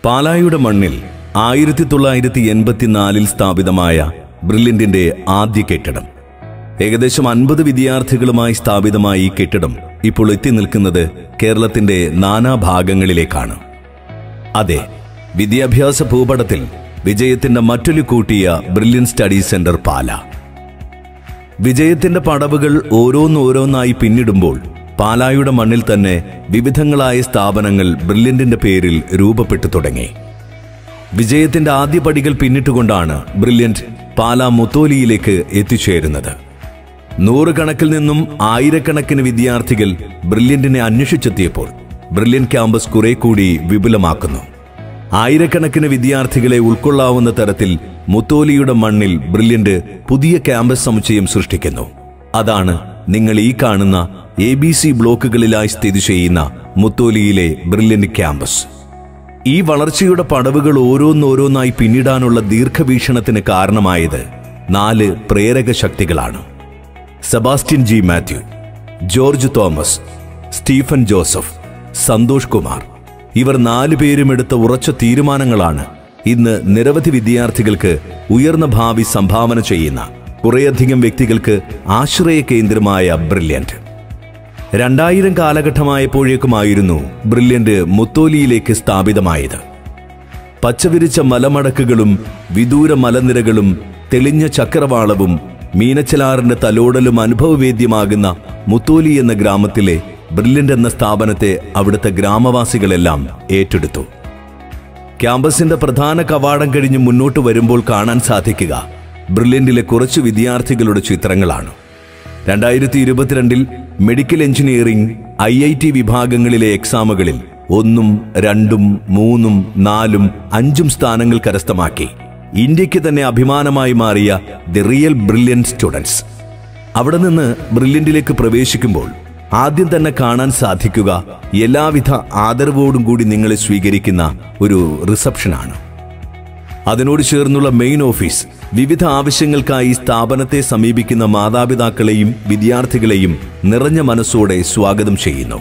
പാലായുടെ മണ്ണിൽ ആയിരത്തി തൊള്ളായിരത്തി എൺപത്തിനാലിൽ സ്ഥാപിതമായ ബ്രില്യന്റിന്റെ ആദ്യ കെട്ടിടം ഏകദേശം അൻപത് വിദ്യാർത്ഥികളുമായി സ്ഥാപിതമായ ഈ കെട്ടിടം ഇപ്പോൾ എത്തി നിൽക്കുന്നത് കേരളത്തിന്റെ നാനാഭാഗങ്ങളിലേക്കാണ് അതെ വിദ്യാഭ്യാസ ഭൂപടത്തിൽ വിജയത്തിന്റെ മറ്റൊരു കൂട്ടിയ ബ്രില്യൻ സ്റ്റഡി സെന്റർ പാല വിജയത്തിന്റെ പടവുകൾ ഓരോന്നോരോന്നായി പിന്നിടുമ്പോൾ പാലായുടെ മണ്ണിൽ തന്നെ വിവിധങ്ങളായ സ്ഥാപനങ്ങൾ ബ്രില്യന്റിന്റെ പേരിൽ രൂപപ്പെട്ടു തുടങ്ങി വിജയത്തിന്റെ ആദ്യ പടികൾ പിന്നിട്ടുകൊണ്ടാണ് ബ്രില്യന്റ് പാല മുത്തോലിയിലേക്ക് എത്തിച്ചേരുന്നത് നൂറുകണക്കിൽ നിന്നും ആയിരക്കണക്കിന് വിദ്യാർത്ഥികൾ ബ്രില്യന്റിനെ അന്വേഷിച്ചെത്തിയപ്പോൾ ബ്രില്യൻ ക്യാമ്പസ് കുറെ കൂടി വിപുലമാക്കുന്നു ആയിരക്കണക്കിന് വിദ്യാർത്ഥികളെ ഉൾക്കൊള്ളാവുന്ന തരത്തിൽ മുത്തോലിയുടെ മണ്ണിൽ ബ്രില്യന്റ് പുതിയ ക്യാമ്പസ് സമുച്ചയം സൃഷ്ടിക്കുന്നു അതാണ് നിങ്ങൾ ഈ കാണുന്ന എ ബി സി ബ്ലോക്കുകളിലായി സ്ഥിതി ചെയ്യുന്ന മുത്തോലിയിലെ ബ്രില്യന്റ് ക്യാമ്പസ് ഈ വളർച്ചയുടെ പടവുകൾ ഓരോന്നോരോന്നായി പിന്നിടാനുള്ള ദീർഘവീക്ഷണത്തിന് കാരണമായത് നാല് പ്രേരക ശക്തികളാണ് സെബാസ്റ്റ്യൻ ജി മാത്യു ജോർജ് തോമസ് സ്റ്റീഫൻ ജോസഫ് സന്തോഷ് കുമാർ ഇവർ നാലു പേരും എടുത്ത ഉറച്ച തീരുമാനങ്ങളാണ് ഇന്ന് നിരവധി വിദ്യാർത്ഥികൾക്ക് ഉയർന്ന ഭാവി സംഭാവന ചെയ്യുന്ന കുറേയധികം വ്യക്തികൾക്ക് ആശ്രയ കേന്ദ്രമായ ബ്രില്യന്റ് രണ്ടായിരം കാലഘട്ടമായപ്പോഴേക്കുമായിരുന്നു ബ്രില്യന്റ് മുത്തോലിയിലേക്ക് സ്ഥാപിതമായത് പച്ചവിരിച്ച മലമടക്കുകളും വിദൂര മലനിരകളും തെളിഞ്ഞ ചക്രവാളവും മീനച്ചലാറിന്റെ തലോടലും അനുഭവവേദ്യമാകുന്ന മുത്തോലി എന്ന ഗ്രാമത്തിലെ ബ്രില്യന്റ് എന്ന സ്ഥാപനത്തെ അവിടുത്തെ ഗ്രാമവാസികളെല്ലാം ഏറ്റെടുത്തു ക്യാമ്പസിന്റെ പ്രധാന കവാടം കഴിഞ്ഞ് മുന്നോട്ട് വരുമ്പോൾ കാണാൻ സാധിക്കുക ബ്രില്യന്റിലെ കുറച്ച് വിദ്യാർത്ഥികളുടെ ചിത്രങ്ങളാണ് രണ്ടായിരത്തി ഇരുപത്തിരണ്ടിൽ medical engineering I I T വിഭാഗങ്ങളിലെ എക്സാമുകളിൽ ഒന്നും രണ്ടും മൂന്നും നാലും അഞ്ചും സ്ഥാനങ്ങൾ കരസ്ഥമാക്കി ഇന്ത്യക്ക് തന്നെ അഭിമാനമായി മാറിയ ദി റിയൽ ബ്രില്യൻ സ്റ്റുഡൻസ് അവിടെ നിന്ന് ബ്രില്യന്റിലേക്ക് പ്രവേശിക്കുമ്പോൾ ആദ്യം തന്നെ കാണാൻ സാധിക്കുക എല്ലാവിധ ആദരവോടും കൂടി നിങ്ങളെ സ്വീകരിക്കുന്ന ഒരു റിസപ്ഷനാണ് അതിനോട് ചേർന്നുള്ള മെയിൻ ഓഫീസ് വിവിധ ആവശ്യങ്ങൾക്കായി സ്ഥാപനത്തെ സമീപിക്കുന്ന മാതാപിതാക്കളെയും വിദ്യാർത്ഥികളെയും നിറഞ്ഞ മനസ്സോടെ സ്വാഗതം ചെയ്യുന്നു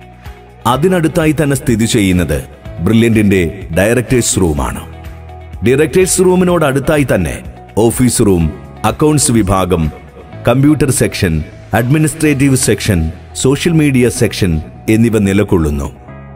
അതിനടുത്തായി തന്നെ സ്ഥിതി ചെയ്യുന്നത് ബ്രില്യന്റിന്റെ ഡയറക്ടേഴ്സ് റൂമാണ് ഡയറക്ടേഴ്സ് റൂമിനോട് അടുത്തായി തന്നെ ഓഫീസ് റൂം അക്കൗണ്ട്സ് വിഭാഗം computer section administrative section social media section എന്നിവ നിലകൊള്ളുന്നു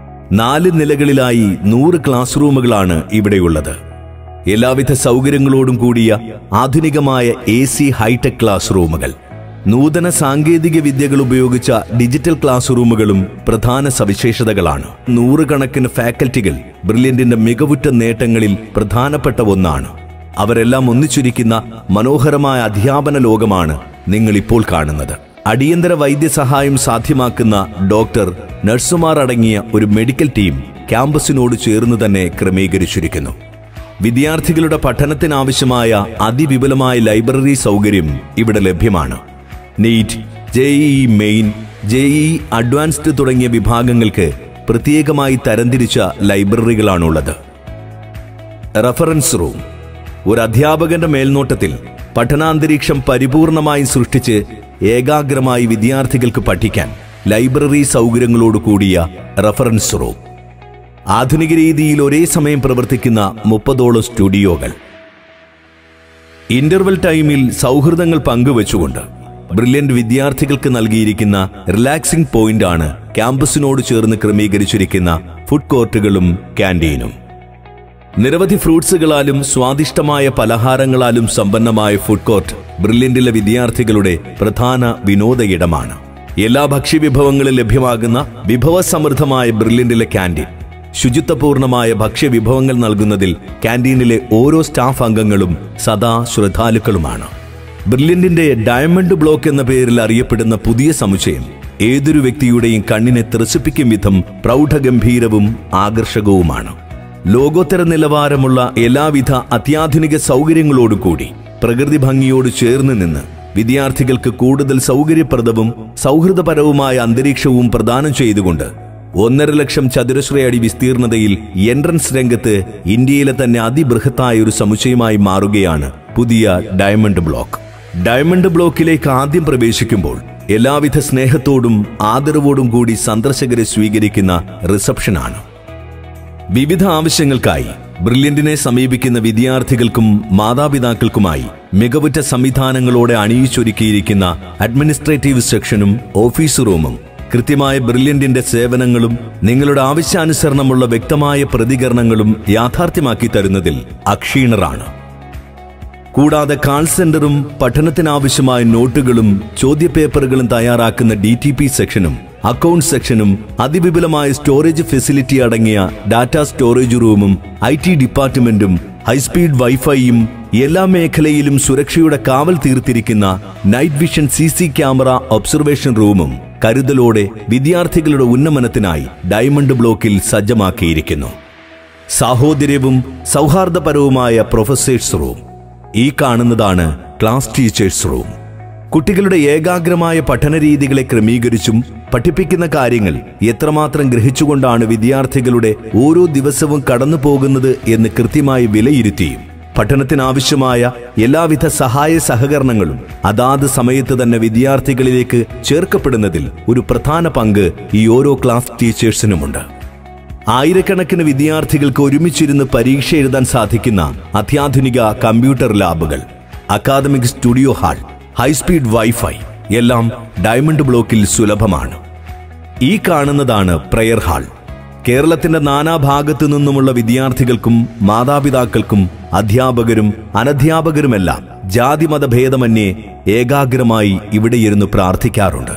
നാല് നിലകളിലായി നൂറ് ക്ലാസ് റൂമുകളാണ് ഇവിടെയുള്ളത് എല്ലാവിധ സൗകര്യങ്ങളോടും കൂടിയ ആധുനികമായ എ സി ഹൈടെക് ക്ലാസ് റൂമുകൾ നൂതന സാങ്കേതിക വിദ്യകൾ ഉപയോഗിച്ച ഡിജിറ്റൽ ക്ലാസ് റൂമുകളും പ്രധാന സവിശേഷതകളാണ് നൂറുകണക്കിന് ഫാക്കൽറ്റികൾ ബ്രില്യന്റിന്റെ മികവുറ്റ നേട്ടങ്ങളിൽ പ്രധാനപ്പെട്ട ഒന്നാണ് അവരെല്ലാം ഒന്നിച്ചിരിക്കുന്ന മനോഹരമായ അധ്യാപന ലോകമാണ് നിങ്ങൾ ഇപ്പോൾ കാണുന്നത് അടിയന്തര വൈദ്യസഹായം സാധ്യമാക്കുന്ന ഡോക്ടർ നഴ്സുമാർ അടങ്ങിയ ഒരു മെഡിക്കൽ ടീം ക്യാമ്പസിനോട് ചേർന്ന് തന്നെ ക്രമീകരിച്ചിരിക്കുന്നു വിദ്യാർത്ഥികളുടെ പഠനത്തിനാവശ്യമായ അതിവിപുലമായ ലൈബ്രറി സൗകര്യം ഇവിടെ ലഭ്യമാണ് NEET JEE main JEE advanced തുടങ്ങിയ വിഭാഗങ്ങൾക്ക് പ്രത്യേകമായി തരംതിരിച്ച ലൈബ്രറികളാണുള്ളത് റഫറൻസ് റൂം ഒരു അധ്യാപകന്റെ മേൽനോട്ടത്തിൽ പഠനാന്തരീക്ഷം പരിപൂർണമായി സൃഷ്ടിച്ച് ഏകാഗ്രമായി വിദ്യാർത്ഥികൾക്ക് പഠിക്കാൻ ലൈബ്രറി സൗകര്യങ്ങളോട് കൂടിയ റഫറൻസ് റൂം ആധുനിക രീതിയിൽ ഒരേ സമയം പ്രവർത്തിക്കുന്ന മുപ്പതോളം സ്റ്റുഡിയോകൾ ഇന്റർവെൽ ടൈമിൽ സൗഹൃദങ്ങൾ പങ്കുവെച്ചുകൊണ്ട് ബ്രില്യന്റ് വിദ്യാർത്ഥികൾക്ക് നൽകിയിരിക്കുന്ന റിലാക്സിംഗ് പോയിന്റാണ് ക്യാമ്പസിനോട് ചേർന്ന് ക്രമീകരിച്ചിരിക്കുന്ന ഫുഡ് കോർട്ടുകളും ക്യാൻറ്റീനും നിരവധി ഫ്രൂട്ട്സുകളാലും സ്വാദിഷ്ടമായ പലഹാരങ്ങളാലും സമ്പന്നമായ ഫുഡ് കോർട്ട് ബ്രില്യന്റിലെ വിദ്യാർത്ഥികളുടെ പ്രധാന വിനോദ ഇടമാണ് എല്ലാ ഭക്ഷ്യവിഭവങ്ങളും ലഭ്യമാകുന്ന വിഭവസമൃദ്ധമായ ബ്രില്യന്റിലെ ക്യാൻറ്റീൻ ശുചിത്വപൂർണമായ ഭക്ഷ്യവിഭവങ്ങൾ നൽകുന്നതിൽ ക്യാൻറ്റീനിലെ ഓരോ സ്റ്റാഫ് അംഗങ്ങളും സദാ ശ്രദ്ധാലുക്കളുമാണ് ബ്രില്യന്റിന്റെ ഡയമണ്ട് ബ്ലോക്ക് എന്ന പേരിൽ അറിയപ്പെടുന്ന പുതിയ സമുച്ചയം ഏതൊരു വ്യക്തിയുടെയും കണ്ണിനെ ത്രസിപ്പിക്കും വിധം പ്രൗഢഗംഭീരവും ആകർഷകവുമാണ് ലോകോത്തര നിലവാരമുള്ള എല്ലാവിധ അത്യാധുനിക സൗകര്യങ്ങളോടും കൂടി പ്രകൃതി ഭംഗിയോട് ചേർന്ന് നിന്ന് വിദ്യാർത്ഥികൾക്ക് കൂടുതൽ സൗകര്യപ്രദവും സൗഹൃദപരവുമായ അന്തരീക്ഷവും പ്രദാനം ചെയ്തുകൊണ്ട് ഒന്നര ലക്ഷം ചതുരശ്ര അടി വിസ്തീർണതയിൽ എൻട്രൻസ് രംഗത്ത് ഇന്ത്യയിലെ തന്നെ അതിബൃഹത്തായ ഒരു സമുച്ചയമായി മാറുകയാണ് പുതിയ ഡയമണ്ട് ബ്ലോക്ക് ഡയമണ്ട് ബ്ലോക്കിലേക്ക് ആദ്യം പ്രവേശിക്കുമ്പോൾ എല്ലാവിധ സ്നേഹത്തോടും ആദരവോടും കൂടി സന്ദർശകരെ സ്വീകരിക്കുന്ന റിസപ്ഷനാണ് വിവിധ ആവശ്യങ്ങൾക്കായി ബ്രില്യന്റിനെ സമീപിക്കുന്ന വിദ്യാർത്ഥികൾക്കും മാതാപിതാക്കൾക്കുമായി മികവുറ്റ സംവിധാനങ്ങളോടെ അണിയിച്ചൊരുക്കിയിരിക്കുന്ന അഡ്മിനിസ്ട്രേറ്റീവ് സെക്ഷനും ഓഫീസ് റൂമും കൃത്യമായ ബ്രില്യന്റിന്റെ സേവനങ്ങളും നിങ്ങളുടെ ആവശ്യാനുസരണമുള്ള വ്യക്തമായ പ്രതികരണങ്ങളും യാഥാർത്ഥ്യമാക്കി തരുന്നതിൽ അക്ഷീണറാണ് കൂടാതെ കാൾ സെന്ററും പഠനത്തിനാവശ്യമായ നോട്ടുകളും ചോദ്യപേപ്പറുകളും തയ്യാറാക്കുന്ന ഡി ടി പി സെക്ഷനും അക്കൗണ്ട് സെക്ഷനും അതിവിപുലമായ സ്റ്റോറേജ് ഫെസിലിറ്റി അടങ്ങിയ ഡാറ്റാ സ്റ്റോറേജ് റൂമും ഐ ടി ഡിപ്പാർട്ട്മെന്റും ഹൈസ്പീഡ് വൈഫൈയും എല്ലാ മേഖലയിലും സുരക്ഷയുടെ കാവൽ തീർത്തിരിക്കുന്ന night vision C C camera observation റൂമും കരുതലോടെ വിദ്യാർത്ഥികളുടെ ഉന്നമനത്തിനായി ഡയമണ്ട് ബ്ലോക്കിൽ സജ്ജമാക്കിയിരിക്കുന്നു സാഹോദര്യവും സൗഹാർദ്ദപരവുമായ പ്രൊഫസേഴ്സ് റൂം ഈ കാണുന്നതാണ് ക്ലാസ് ടീച്ചേഴ്സ് റൂം കുട്ടികളുടെ ഏകാഗ്രമായ പഠന രീതികളെ ക്രമീകരിച്ചും പഠിപ്പിക്കുന്ന കാര്യങ്ങൾ എത്രമാത്രം ഗ്രഹിച്ചുകൊണ്ടാണ് വിദ്യാർത്ഥികളുടെ ഓരോ ദിവസവും കടന്നു പോകുന്നത് എന്ന് കൃത്യമായി വിലയിരുത്തിയും പഠനത്തിനാവശ്യമായ എല്ലാവിധ സഹായ സഹകരണങ്ങളും അതാത് സമയത്ത് തന്നെ വിദ്യാർത്ഥികളിലേക്ക് ചേർക്കപ്പെടുന്നതിൽ ഒരു പ്രധാന പങ്ക് ഈ ഓരോ ക്ലാസ് ടീച്ചേഴ്സിനുമുണ്ട് ആയിരക്കണക്കിന് വിദ്യാർത്ഥികൾക്ക് ഒരുമിച്ചിരുന്ന് പരീക്ഷ എഴുതാൻ സാധിക്കുന്ന അത്യാധുനിക കമ്പ്യൂട്ടർ ലാബുകൾ academic studio hall high speed wifi എല്ലാം ഡയമണ്ട് ബ്ലോക്കിൽ സുലഭമാണ് ഈ കാണുന്നതാണ് പ്രയർ ഹാൾ കേരളത്തിന്റെ നാനാഭാഗത്തു നിന്നുമുള്ള വിദ്യാർത്ഥികൾക്കും മാതാപിതാക്കൾക്കും അധ്യാപകരും അനധ്യാപകരുമെല്ലാം ജാതിമത ഭേദമന്യേ ഏകാഗ്രമായി ഇവിടെ ഇരുന്ന് പ്രാർത്ഥിക്കാറുണ്ട്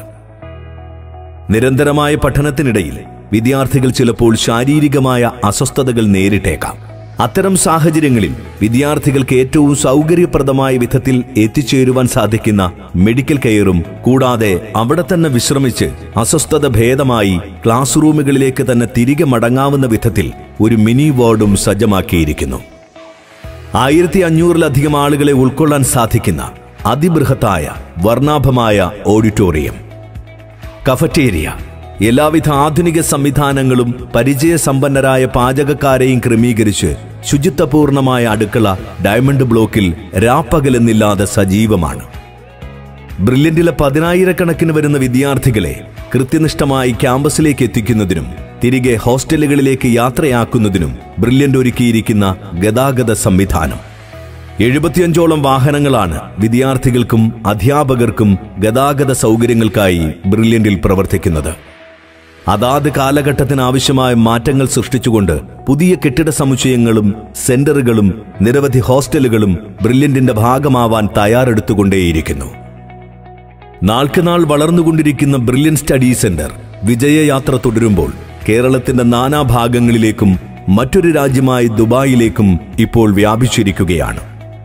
നിരന്തരമായ പഠനത്തിനിടയിൽ വിദ്യാർത്ഥികൾ ചിലപ്പോൾ ശാരീരികമായ അസ്വസ്ഥതകൾ നേരിട്ടേക്കാം അത്തരം സാഹചര്യങ്ങളിൽ വിദ്യാർത്ഥികൾക്ക് ഏറ്റവും സൗകര്യപ്രദമായ വിധത്തിൽ എത്തിച്ചേരുവാൻ സാധിക്കുന്ന മെഡിക്കൽ കെയറും കൂടാതെ അവിടെ തന്നെ വിശ്രമിച്ച് അസ്വസ്ഥത ഭേദമായി ക്ലാസ് റൂമുകളിലേക്ക് തന്നെ തിരികെ മടങ്ങാവുന്ന വിധത്തിൽ ഒരു മിനി വാർഡും സജ്ജമാക്കിയിരിക്കുന്നു ആയിരത്തി അഞ്ഞൂറിലധികം ആളുകളെ ഉൾക്കൊള്ളാൻ സാധിക്കുന്ന അതിബൃഹത്തായ വർണ്ണാഭമായ ഓഡിറ്റോറിയം കഫറ്റേരിയ എല്ലാവിധ ആധുനിക സംവിധാനങ്ങളും പരിചയസമ്പന്നരായ പാചകക്കാരെയും ക്രമീകരിച്ച് ശുചിത്വപൂർണമായ അടുക്കള ഡയമണ്ട് ബ്ലോക്കിൽ രാപ്പകലെന്നില്ലാതെ സജീവമാണ് ബ്രില്യന്റിലെ പതിനായിരക്കണക്കിന് വരുന്ന വിദ്യാർത്ഥികളെ കൃത്യനിഷ്ഠമായി ക്യാമ്പസിലേക്ക് എത്തിക്കുന്നതിനും തിരികെ ഹോസ്റ്റലുകളിലേക്ക് യാത്രയാക്കുന്നതിനും ബ്രില്യന്റ് ഒരുക്കിയിരിക്കുന്ന ഗതാഗത സംവിധാനം എഴുപത്തിയഞ്ചോളം വാഹനങ്ങളാണ് വിദ്യാർത്ഥികൾക്കും അധ്യാപകർക്കും ഗതാഗത സൗകര്യങ്ങൾക്കായി ബ്രില്യന്റിൽ പ്രവർത്തിക്കുന്നത് അതാത് കാലഘട്ടത്തിന് ആവശ്യമായ മാറ്റങ്ങൾ സൃഷ്ടിച്ചുകൊണ്ട് പുതിയ കെട്ടിട സമുച്ചയങ്ങളും സെന്ററുകളും നിരവധി ഹോസ്റ്റലുകളും ബ്രില്യന്റിന്റെ ഭാഗമാവാൻ തയ്യാറെടുത്തുകൊണ്ടേയിരിക്കുന്നു നാൾക്കുനാൾ വളർന്നുകൊണ്ടിരിക്കുന്ന ബ്രില്യൻ സ്റ്റഡി സെന്റർ വിജയയാത്ര തുടരുമ്പോൾ കേരളത്തിന്റെ നാനാഭാഗങ്ങളിലേക്കും മറ്റൊരു രാജ്യമായ ദുബായിലേക്കും ഇപ്പോൾ വ്യാപിച്ചിരിക്കുകയാണ്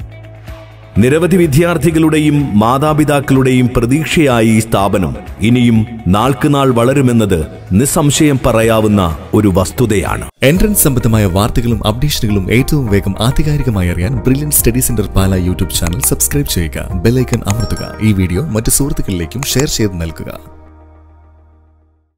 നിരവധി വിദ്യാർത്ഥികളുടെയും മാതാപിതാക്കളുടെയും പ്രതീക്ഷയായ ഈ സ്ഥാപനം ഇനിയും നാൾക്കുനാൾ വളരുമെന്നത് നിസ്സംശയം പറയാവുന്ന ഒരു വസ്തുതയാണ് എൻട്രൻസ് സംബന്ധമായ വാർത്തകളും അപ്ഡേഷനുകളും ഏറ്റവും വേഗം ആധികാരികമായി അറിയാൻ brilliant study centre Pala YouTube channel subscribe ചെയ്യുക ബെല്ലൈക്കൺ അമർത്തുക ഈ വീഡിയോ മറ്റ് സുഹൃത്തുക്കളിലേക്കും ഷെയർ ചെയ്ത് നൽകുക